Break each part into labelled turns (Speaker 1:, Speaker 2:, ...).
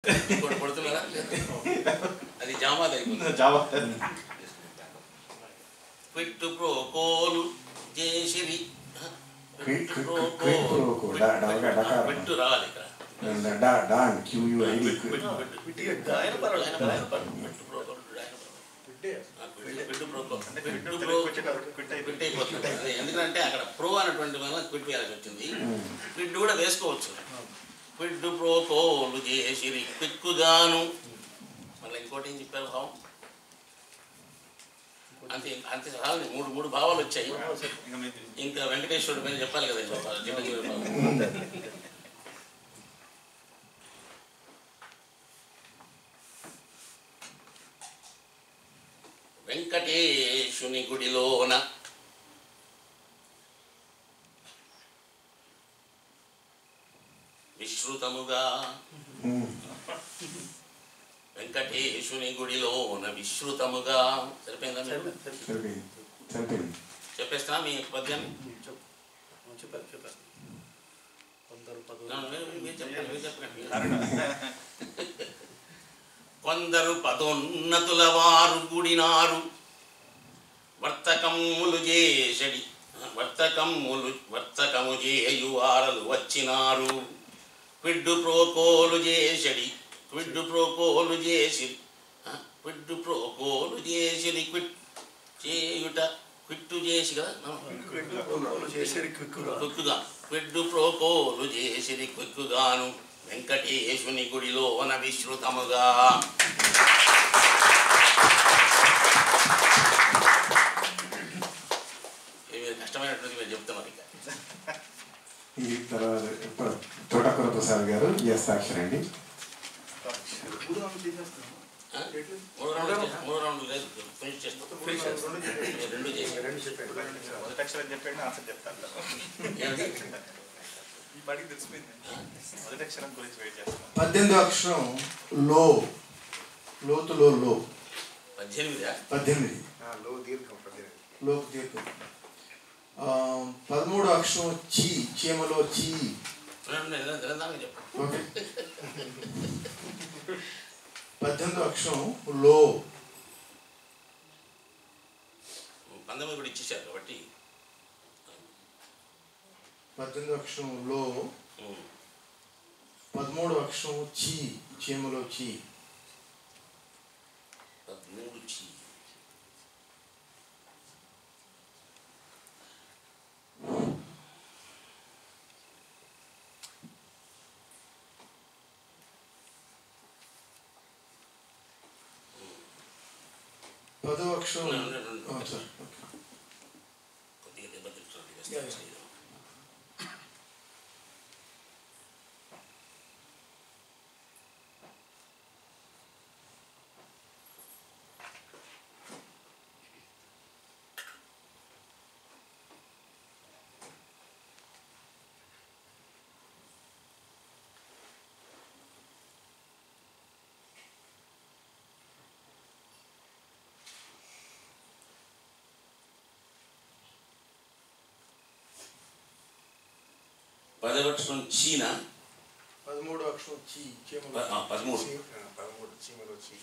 Speaker 1: ఇప్పుడు కొడుతున్నారా అది జామాది అయిపోయింది
Speaker 2: జావా
Speaker 1: క్విట్ ప్రో కోలు జేసిరి
Speaker 3: Quid- quid- quid pro quo. డా- డా- డా- డా-
Speaker 1: క్విట్ రావాలి ఇక్కడ
Speaker 3: డా డాన్ క్యూయుఐడి
Speaker 1: క్విట్ క్విట్ క్విట్ ఆయన పర్వాలేదు ఆయన పర్వాలేదు ఆయన పర్వాలేదు క్విట్ ప్రో కోలు ఆయన పర్వాలేదు ఆ, quid quid pro quo quid pro quid అయిపోతుంది అదే ఎందుకంటే అక్కడ ప్రో అనేటువంటి వల్ల క్విట్ వేయాల్సి వచ్చింది క్విట్ కూడా వేసుకోవచ్చు క్విడ్ ప్రో కోలు చేసిరి క్విక్కుగాను మళ్ళీ ఇంకోటి ఏం చెప్పారు భావం అంతే అంతే చాలు మూడు మూడు భావాలు వచ్చాయి ఇంకా వెంకటేశ్వరుడు పైన చెప్పాలి కదా ఇంకా చిరంజీవి బాబు. వెంకటేశుని గుడిలోన విశ్రుతముగా వెంకటేశుని గుడిలోన విశ్రుతముగా సరిపోయిందా మీకు?
Speaker 3: సరిపోయింది సరిపోయింది
Speaker 1: చెప్పేస్తున్నా మీ పద్యాన్ని
Speaker 4: చెప్పారు చెప్పారు కొందరు
Speaker 1: నా,
Speaker 4: పదవులు
Speaker 1: మీరు- మీరు చెప్పండి మీరు చెప్పండి కొందరు పదోన్నతుల వారు గుడినారు వర్తకములు చేసడి వర్తకములు వర్తకము చేయువారలు వచ్చినారు క్విడ్డు ప్రోకోలు చేసడి క్విడ్డు ప్రోకోలు చేసి ఆ, క్విడ్డు ప్రోకోలు చేసిరి క్విట్ చేయుట క్విట్టు చేసి కదా ఆ.
Speaker 4: చేసేది క్విక్కుగా
Speaker 1: క్విక్కుగా క్విడ్డు ప్రోకోలు చేసిరి క్విక్కుగాను వెంకటేశుని గుడిలోన విశ్రుతముగా ఇది మీరు కష్టమైనటువంటి మీరు చెప్తున్నారు ఇక
Speaker 3: ఈ తర్వాత ఇప్పుడు తోటకూర ప్రసాద్ గారు ఎస్ సాక్షర్ అండి
Speaker 1: ఆ? మూడు రౌండ్లు చేసి- మూడు రౌండ్లు లేదు ఫినిష్ చేస్తాం
Speaker 4: ఫినిష్ చేస్తాం.
Speaker 1: మీరు రెండు చేసి
Speaker 4: రెండు చెప్పారు
Speaker 2: మొదటి అక్షరం చెప్పండి ఆన్సర్ చెప్తాను
Speaker 1: ఏమిటి?
Speaker 2: ఈ పాటికి తెలిసిపోయింది మొదటి అక్షరం గురించి వెయిట్ చేస్తాను
Speaker 3: పద్దెనిమిది అక్షరం లో లోతులో లో
Speaker 1: పద్దెనిమిదా
Speaker 3: పద్దెనిమిది
Speaker 5: లో దీర్ఘం పద్దెనిమిది
Speaker 3: లోపు దీర్ఘం ఆ, పదమూడు అక్షరం చీ చీమలో చీ
Speaker 1: నిరంతరంగా చెప్పు
Speaker 3: ఓకే పద్దెనిమిది అక్షరం లో
Speaker 1: పంతొమ్మిది కూడా ఇచ్చేసారు కాబట్టి
Speaker 3: పద్దెనిమిది అక్షరం లో
Speaker 1: ఉమ్.
Speaker 3: పదమూడు అక్షరం చీ చీమలో చీ
Speaker 1: పదమూడు చీ
Speaker 3: పదో అక్షరం
Speaker 1: రెండు, రెండు,
Speaker 3: ఆ,
Speaker 1: రెండు.
Speaker 3: సార్ ఓకే
Speaker 1: కొద్దిగా దెబ్బతింటున్నట్టు వేస్తాను శరీరం. పదవక్షరం చీన
Speaker 3: పదమూడు అక్షరం చీ చీమలో
Speaker 1: ప- ఆ, పదమూడు
Speaker 5: చీ- ఆ, పదమూడు చీమలు వచ్చి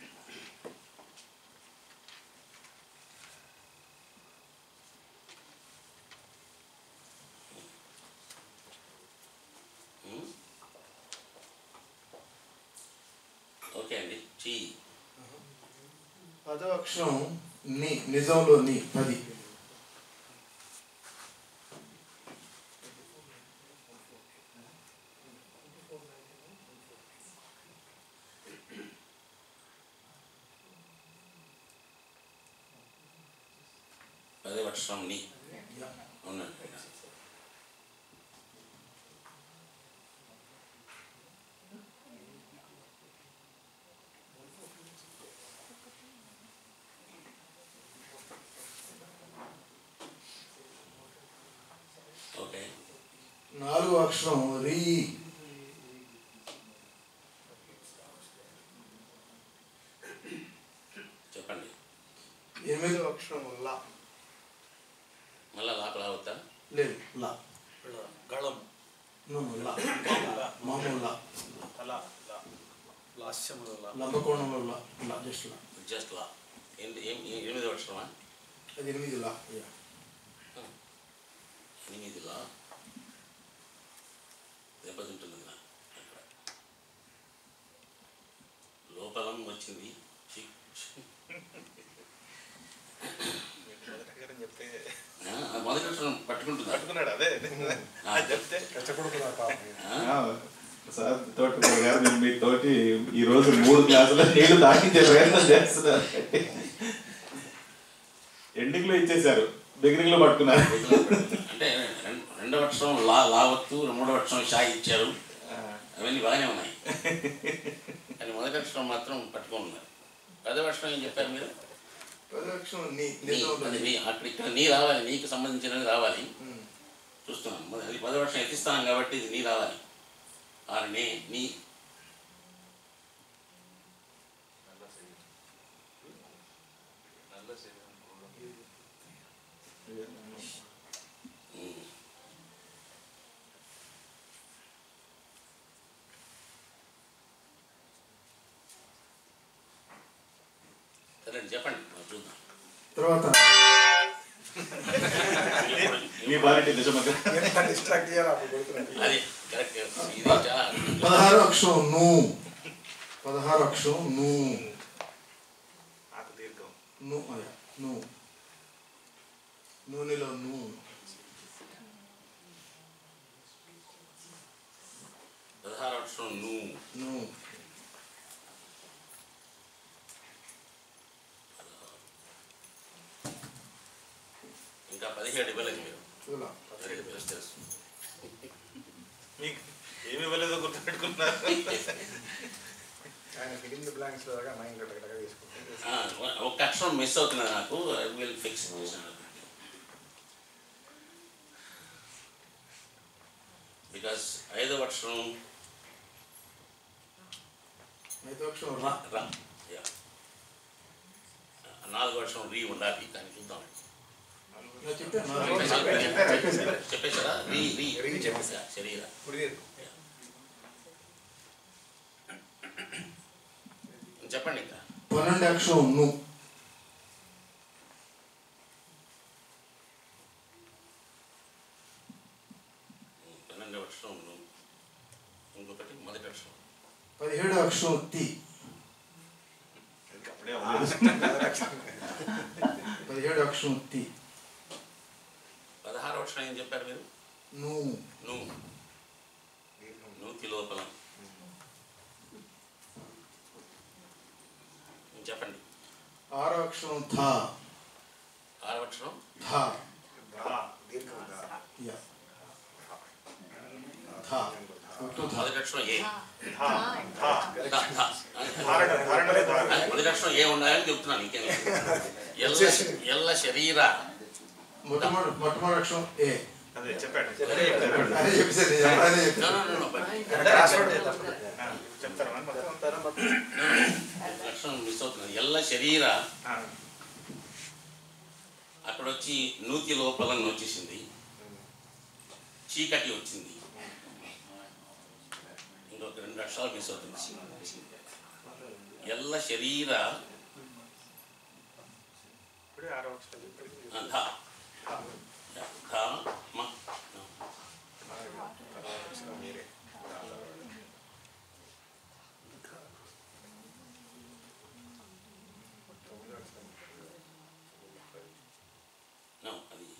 Speaker 1: ఉమ్. ఓకే అండి చీ
Speaker 3: పదో అక్షరం ని నిజంలో ని పది
Speaker 1: పదవక్షరం ని అవునండి ఓకే
Speaker 3: నాలుగో అక్షరం రీ
Speaker 1: చెప్పండి
Speaker 3: ఎనిమిదో అక్షరం లా
Speaker 1: మళ్ళా లోపల అవుతా
Speaker 3: లేదు లా
Speaker 4: గళం
Speaker 3: No, no, లా మామూలు లా
Speaker 2: అలా అలా
Speaker 4: హాస్యముల
Speaker 6: లంబకోణంలో లా లా జస్ట్ లా
Speaker 1: జస్ట్ లా ఎనిమిది ఎం- ఎనిమిది అక్షరమా
Speaker 6: అది ఎనిమిది లా యా
Speaker 1: ఎనిమిది లా దెబ్బతింటుంది నా అక్కడ లోపలం వచ్చింది చి- చి-
Speaker 2: మొదటి అక్షరం చెప్తే
Speaker 1: ఆ, ఆ మొదటి అక్షరం పట్టుకుంటుందా
Speaker 2: పట్టుకున్నాడు అదే అది చెప్తే
Speaker 5: కష్టపడుతున్నారు పాపం
Speaker 1: ఆ?
Speaker 3: సార్ తోటి గారు నేను మీ తోటి ఈ రోజు మూడు గ్లాసుల నీళ్లు తాగించే ప్రయత్నం చేస్తున్నారు ఎండింగ్ లో ఇచ్చేశారు బిగినింగ్ లో పట్టుకున్నారు
Speaker 1: అంటే రెం- రెండవ అక్షరం లా లావత్తు మూడవ అక్షరం షా ఇచ్చారు అవన్నీ బాగానే ఉన్నాయి కానీ మొదటి అక్షరం మాత్రం పట్టుకొని ఉన్నారు పదవ అక్షరం ఏం చెప్పారు మీరు
Speaker 6: ప్రదక్షిణ నీ
Speaker 1: నీ
Speaker 6: నిజం
Speaker 1: అది నీ అక్కడ ఇక్కడ నీ రావాలి నీకు సంబంధించినది రావాలి చూస్తున్నాం మరి అది పదవ అక్షరం ఎత్తిస్తున్నాం కాబట్టి ఇది నీ రావాలి ఆరు నే నీ ఉమ్. సరే చెప్పండి మరి చూద్దాం
Speaker 6: తర్వాత
Speaker 3: మీ బారెట్టి నిజమగా
Speaker 5: ఎంత డిస్ట్రాక్ట్ చేయాలి అప్పుడు కొడుతున్నాడు
Speaker 1: అది కరెక్ట్ ఇది చాలా
Speaker 6: పదహారు అక్షరం ను పదహారు అక్షరం ను
Speaker 2: ఆకు దీర్ఘం
Speaker 6: ను అదే ను నూనెలో ను
Speaker 1: పదహారు అక్షరం నువ్వు
Speaker 6: ను
Speaker 1: ఇంకా పదిహేడు ఇవ్వలేదు మీరు
Speaker 6: ఇలా
Speaker 1: వెరీ గుడ్ తెలుసు తెలుసు
Speaker 2: మీకు ఏమి ఇవ్వలేదో గుర్తుపెట్టుకున్నారు
Speaker 5: ఆయన ఫిలిం ది బ్లాంక్స్ లాగా మైండ్ గడగడగా తీసుకుంటాడు
Speaker 1: ఆ, ఒక అక్షరం మిస్ అవుతున్నది నాకు ఐ విల్ ఫిక్స్ బికాస్ ఐదవ అక్షరం
Speaker 6: ఐదో అక్షరం రా
Speaker 1: రా యా నాలుగో అక్షరం రీ ఉండాలి కానీ చూద్దాం
Speaker 6: ఇలా చెప్పాను
Speaker 5: చెప్పారు, చెప్పారు, అయిపోయింది.
Speaker 1: చెప్పేసారా రీ రీ
Speaker 5: రీ చెప్పేసి.
Speaker 1: యా, శరీర
Speaker 5: కుడి దీర్ఘం
Speaker 1: చెప్పండి ఇంకా
Speaker 6: పన్నెండు అక్షరం ను
Speaker 1: పన్నెండవ అక్షరం నువ్వు ఇంకొకటి మొదటి అక్షరం
Speaker 6: పదిహేడు అక్షరం తి
Speaker 2: ఇంకా అప్పుడే అవ్వలేదు
Speaker 6: పదిహేడు అక్షరం తి
Speaker 1: పదహారవ అక్షరం ఏం చెప్పారు మీరు
Speaker 6: ను
Speaker 1: నువ్వు
Speaker 5: దీర్ఘం
Speaker 1: నూతి లోపల చెప్పండి
Speaker 6: ఆరో అక్షరం థా
Speaker 1: ఆరవ అక్షరం
Speaker 6: ధా
Speaker 2: ధా.
Speaker 5: దీర్ఘం దా.
Speaker 6: యా ధా ఒట్టు ధా
Speaker 1: మొదటి అక్షరం ఏ
Speaker 2: ధా. ధా.
Speaker 1: ధ, ధ.
Speaker 2: ధారణ ధారణలే ధారణ
Speaker 1: మొదటి అక్షరం ఏ ఉండాలని చెప్తున్నాను ఇంకేం లేదు. ఎల్ల ఎల్ల శరీర
Speaker 6: మొట్టమొదటి మొట్టమొదటి అక్షరం ఏ
Speaker 2: అదే చెప్పాడు
Speaker 6: అదే చెప్పేసారు నేను అదే
Speaker 1: No,
Speaker 6: చెప్పాను
Speaker 1: no, no, no, but-
Speaker 5: ఆయన crossword
Speaker 2: ఆ, చెప్తారా మరి మొత్తం?
Speaker 1: no, no. అక్షరం మిస్ అవుతున్నది ఎల్ల శరీర
Speaker 2: ఆ,
Speaker 1: అక్కడ వచ్చి నూతి లోపల వచ్చేసింది చీకటి వచ్చింది ఇంకొక రెండు అక్షరాలు మిస్ అవుతుంది ఎల్ల శరీర
Speaker 2: ఇప్పుడే ఆరో అక్షరం చెప్పాడు.
Speaker 1: ఆ, ధ. ధ, మ.
Speaker 5: పదహారు అక్షరం మీరే తొమ్మిదో అక్షరం
Speaker 1: No, అది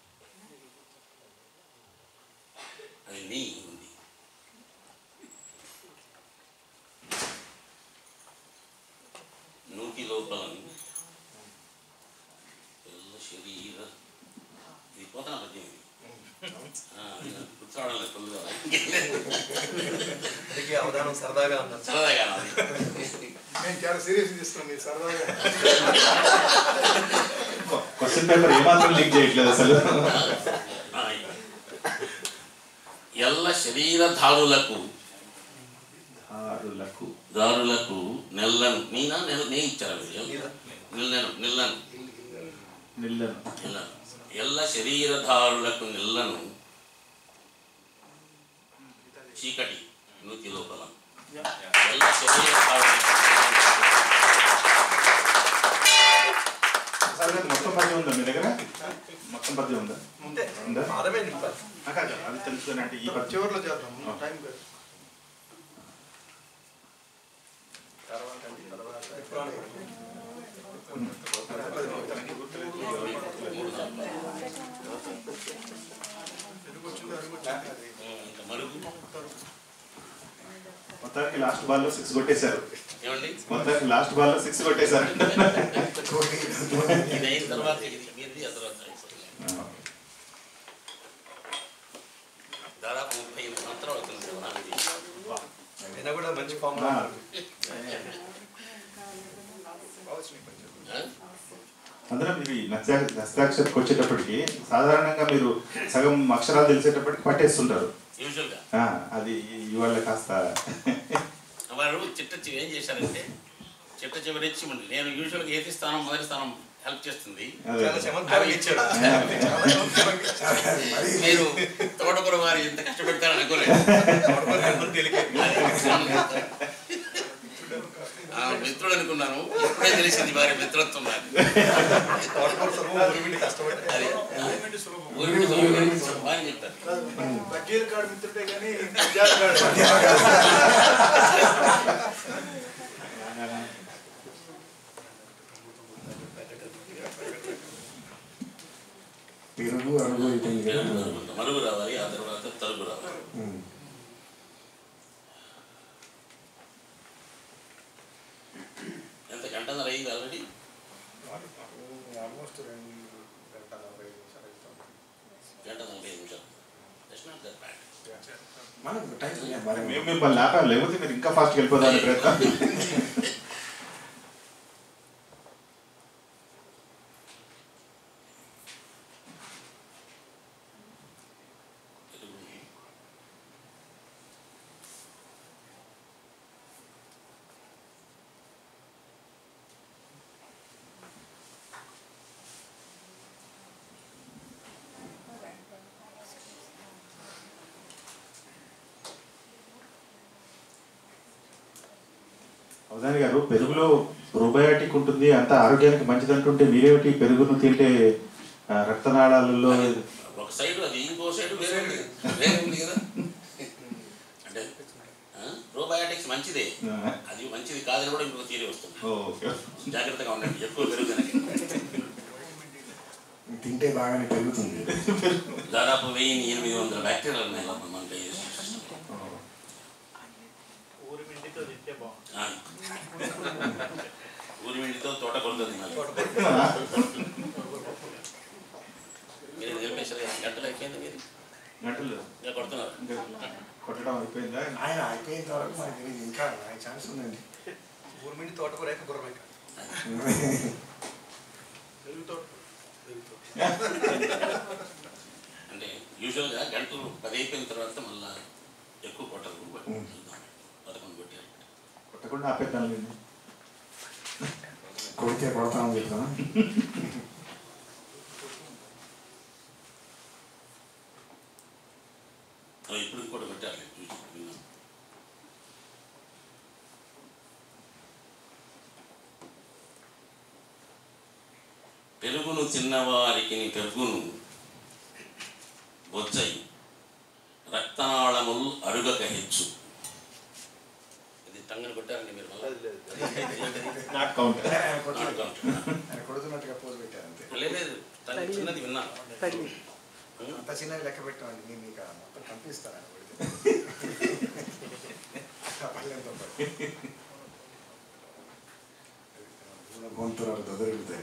Speaker 1: అది నీ ఉంది నూతి లోపల ఎల్ల శరీర ఇది పోతాన పద్యం ఇది ఆ, ఇది నాకు గుర్తురావడం లేదు తొందరగా.
Speaker 4: అందుకే అవధానం సరదాగా అన్నారు
Speaker 1: సరదాగా అది
Speaker 5: నేను చాలా సీరియస్ తీసుకున్నాను మీరు సరదాగా
Speaker 3: క్వశ్చన్ పేపర్ ఏమాత్రం లీక్ చేయట్లేదు అసలు
Speaker 1: ఆ, ఎల్ల శరీరధారులకు
Speaker 3: ఆరులకు
Speaker 1: దారులకు నెల్లను నీనా నెల నే ఇచ్చారు నిల్లను నిల్లను
Speaker 3: నిల్లను
Speaker 1: నిల్లను ఎల్ల శరీరధారులకు నిల్లను చీకటి నూతి లోపల ఎల్ల శరీరధారులకు
Speaker 3: పద్యం ఉందా మీ దగ్గర మొత్తం పద్యం ఉందా
Speaker 2: ఉంటే
Speaker 3: ఉందా
Speaker 2: పాదమే నింపాలి
Speaker 3: ఆ, కాదు, అది తెలుసుకొని అంటే ఈ పద్యం
Speaker 5: చివరిలో చేద్దాం టైం కాదు
Speaker 2: తర్వాత అండి, తర్వాత
Speaker 1: ఇంకా మరుగు
Speaker 3: మొత్తానికి లాస్ట్ బాల్ లో సిక్స్ కొట్టేశారు
Speaker 1: ఏమండి
Speaker 3: మొత్తానికి లాస్ట్ బాల్ లో సిక్స్ కొట్టేశారు
Speaker 1: ఇది అయిన తర్వాత ఇది మీది ఆ తర్వాత దాదాపు ముప్పై ఎనిమిది సంవత్సరాలు అవుతుంది కదా నాకు ఇది.
Speaker 2: అయినా కూడా మంచి ఫామ్
Speaker 3: ఆ,
Speaker 1: ఆ?
Speaker 3: అందులో మీరు ఈ నత్యా హస్తాక్షరికి వచ్చేటప్పటికి సాధారణంగా మీరు సగం అక్షరాలు తెలిసేటప్పటికి పట్టేస్తుంటారు
Speaker 1: యూజువల్గా
Speaker 3: ఆ, అది ఇవాళ కాస్త
Speaker 1: వారు చిట్ట చివరి ఏం చేశారంటే చిట్ట చివరి ఇచ్చి ఉండి నేను యూజువల్గా ఏది స్థానం మొదటి స్థానం హెల్ప్ చేస్తుంది
Speaker 3: అదే.
Speaker 2: చాలా చమత్కారంగా ఇచ్చాడు చాలా చమత్కారంగా ఇచ్చాడు.
Speaker 1: మీరు తోటకూర వారు ఎంత కష్టపెడతారని అనుకోలేదు
Speaker 2: తోటకూర అందరూ తేలికే.
Speaker 1: ఆ, మిత్రుడు అనుకున్నాను ఇప్పుడే తెలిసింది వారి మిత్రత్వం నాకు
Speaker 2: తోటకూర సులభం, ఉరిమిడి కష్టపడి
Speaker 1: అది
Speaker 5: సులభం
Speaker 1: ఊరికి ఊరికి బాగా చెప్తారు
Speaker 5: వకీల్ కాడు మిత్రుడే కానీ విద్యార్థి కాడు
Speaker 3: పెరుగు అరుగు అయిపోయింది కదా
Speaker 1: మరుగు రావాలి ఆ తర్వాత తలుపు రావాలి
Speaker 3: ఉమ్.
Speaker 1: ఎంత గంటన్నర అయింది ఆల్రెడీ
Speaker 5: ఆల్మోస్ట్ రెండు గంటల నలభై ఐదు నిమిషాలు అవుతుంది.
Speaker 1: గంట నలభై ఐదు నిమిషాలు That's not that bad.
Speaker 5: మనం టైం
Speaker 3: మరి మేము మిమ్మల్ని ఆపాలి లేకపోతే మీరు ఇంకా ఫాస్ట్ వెళ్ళిపోదామని ప్రయత్నం అవధాని గారు పెరుగులో ప్రోబయాటిక్ ఉంటుంది అంత ఆరోగ్యానికి మంచిది అంటుంటే మీరేమిటి పెరుగును తింటే ఆ, రక్తనాళాలలో
Speaker 1: ఒక సైడ్ అది ఇంకో సైడ్ వేరే ఉంది వేరే ఉంది కదా అంటే ప్రోబయాటిక్స్ మంచిదే
Speaker 3: ఆ,
Speaker 1: అది మంచిది కాదని కూడా ఇంకొక తీరి వస్తుంది
Speaker 3: ఓకే
Speaker 1: జాగ్రత్తగా ఉండండి ఎక్కువ పెరుగుదనకి
Speaker 5: తింటే బాగానే పెరుగుతుంది
Speaker 1: దాదాపు వెయ్యి ఎనిమిది వందల బ్యాక్టీరియాలు ఉన్నాయి లోపల మన digestive system లో.
Speaker 4: ఊరి మిండితో తింటే బాగుంటుంది
Speaker 1: ఆ. ఊరి మిండితో తోట కొడుతుంది మీరు నిలిపేశారు గంటలు అయిపోయింది మీరు
Speaker 3: గంటలు
Speaker 1: ఇంకా కొడుతున్నారు
Speaker 3: ఇంకా కొట్టడం అయిపోయిందా
Speaker 5: ఆయన అయిపోయిన వరకు మనకి తెలియదు ఇంకా ఆయన ఛాన్స్ ఉందండి
Speaker 2: ఊరిమిడి తోటకూర అయితే గుర్రమేక
Speaker 4: పెరుగుతో పెరుగుతో
Speaker 1: అంటే యూజువల్గా గంటలు పది అయిపోయిన తర్వాత మళ్ళా ఎక్కువ కొట్టరు బట్ చూద్దాం. పదకొండు కొట్టారు
Speaker 3: కొట్టకుండా ఆపేద్దాం
Speaker 5: కొడితే కొడతామని చెప్తాను
Speaker 1: అవి ఇప్పుడు కూడా కొట్టారు చూసి విన్నాం పెరుగును తిన్నవారికి పెరుగును బొజ్జయి రక్తనాళములు అరుగక హెచ్చు ఇది టంగను కొట్టారండి మీరు మళ్ళీ
Speaker 3: నాట్ కౌంట్
Speaker 5: ఆయన కొడుతు-
Speaker 1: నాటు కౌంట్.
Speaker 5: ఆయన కొడుతున్నట్టుగా పోజు పెట్టారు అంతే
Speaker 1: లేదు లేదు తన చిన్నది విన్నాను
Speaker 5: అంత చిన్నది లెక్క పెట్టమండి నేను మీకు ఆ మొత్తం పంపిస్తాను ఆయన కొడితే ఆ పల్లెంతో పాటు. గొంతురాలు దొరుకుతాయి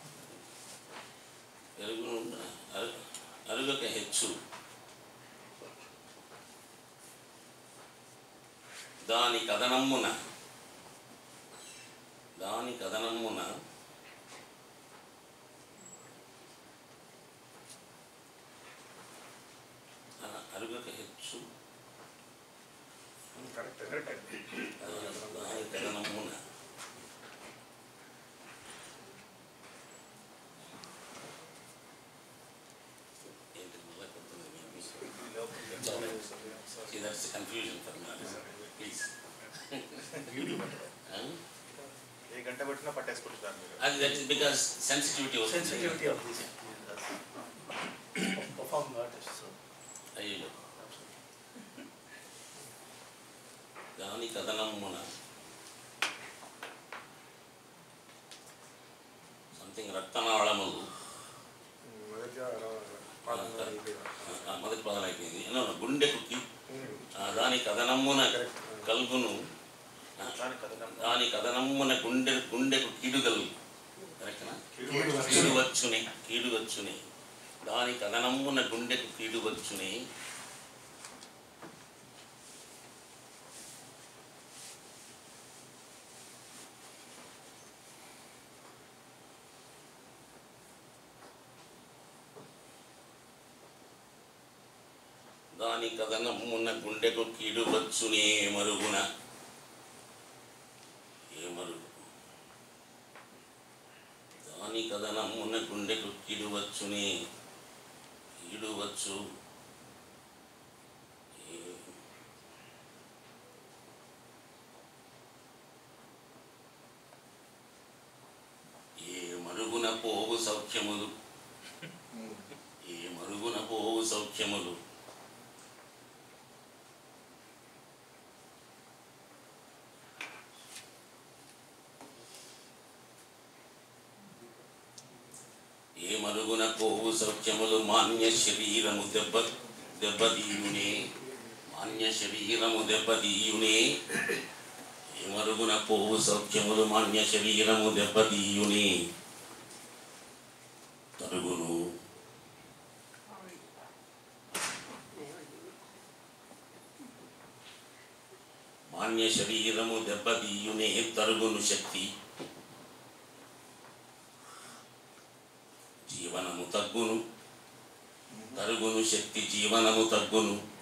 Speaker 1: పెరుగును అరు- అరుగక హెచ్చు దాని కథనమ్మున దాని కథనమ్మున అ- అరుగక హెచ్చు
Speaker 5: కరెక్ట్ కరెక్ట్
Speaker 1: దాని దాని కథనమ్మున ఏంటి మళ్ళా కొడుతుంది మీ- See, that's the confusion for me. Please. Huh?
Speaker 2: ఏ గంట పెట్టినా పట్టేసుకుంటున్నారు మీరు
Speaker 1: అది that is because sensitivity
Speaker 4: Sensitivity of this. Performing artist, so.
Speaker 1: అయ్యో దాని కథనమున సంథింగ్ రక్తనాళములు
Speaker 5: మొదటిగా పాదం అయిపోయింది.
Speaker 1: ఆ, మొదటి పదాలు అయిపోయింది ఏమో గుండెకు కి- ఆ, దాని కథనమున కలుగును ఆ,
Speaker 2: దాని కథనం
Speaker 1: దాని కథనమున గుండె గుండెకు కీడుగలు కరెక్టనా కీడు వచ్చుని కీడు వచ్చుని దాని కథనమున గుండెకు కీడు వచ్చుని దాని కథనమున గుండెకు కీడు వచ్చునే మరుగున ఏ మరుగు దాని కథనమున గుండెకు కీడు వచ్చునే కీడు వచ్చు ఏ- ఏ మరుగున పోవు సౌఖ్యములు ఏ మరుగున పోవు సౌఖ్యములు ఏ మరుగున పోవు సౌఖ్యములు మాన్య శరీరము దెబ్బ దెబ్బతీయునే మాన్య శరీరము దెబ్బతీయునే ఏ మరుగున పోవు సౌఖ్యములు మాన్య శరీరము దెబ్బతీయునే తరుగును మాన్య శరీరము దెబ్బతీయునే తరుగును శక్తి జీవనము తగ్గును తరుగును శక్తి జీవనము తగ్గును